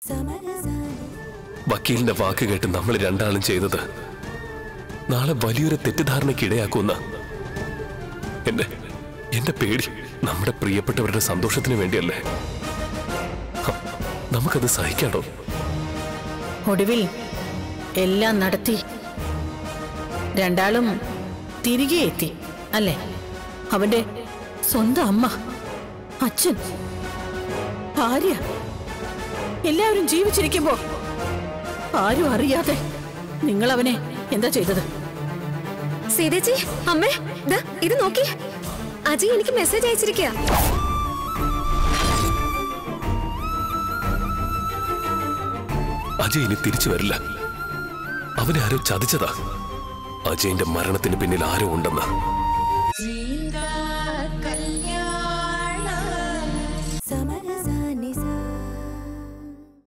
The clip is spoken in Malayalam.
വക്കീലിന്റെ വാക്ക് കേട്ട് നമ്മൾ രണ്ടാളും ചെയ്തത് നാളെ വലിയൊരു തെറ്റിദ്ധാരണയ്ക്ക് ഇടയാക്കുന്ന എന്റെ എന്റെ പേടി നമ്മുടെ പ്രിയപ്പെട്ടവരുടെ സന്തോഷത്തിന് വേണ്ടിയല്ലേ ഹ, നമുക്കത് സഹിക്കാടോ ഒടുവിൽ എല്ലാം നടത്തി രണ്ടാളും തിരികെ എത്തി അല്ലേ അവന്റെ സ്വന്തം അമ്മ അച്ഛൻ ഭാര്യ എല്ലാവരും ജീവിച്ചിരിക്കുമ്പോ ആരും അറിയാതെ നിങ്ങൾ അവനെ എന്താ ചെയ്തത് സീതേച്ചി അമ്മേ ദാ ഇത് നോക്കി അജയ് എനിക്ക് മെസ്സേജ് അയച്ചിരിക്കുക അജയ് ഇനി തിരിച്ചു വരില്ല അവനെ ആരോ ചതിച്ചതാ അജയന്റെ മരണത്തിന് പിന്നിൽ ആരോ ഉണ്ടെന്ന്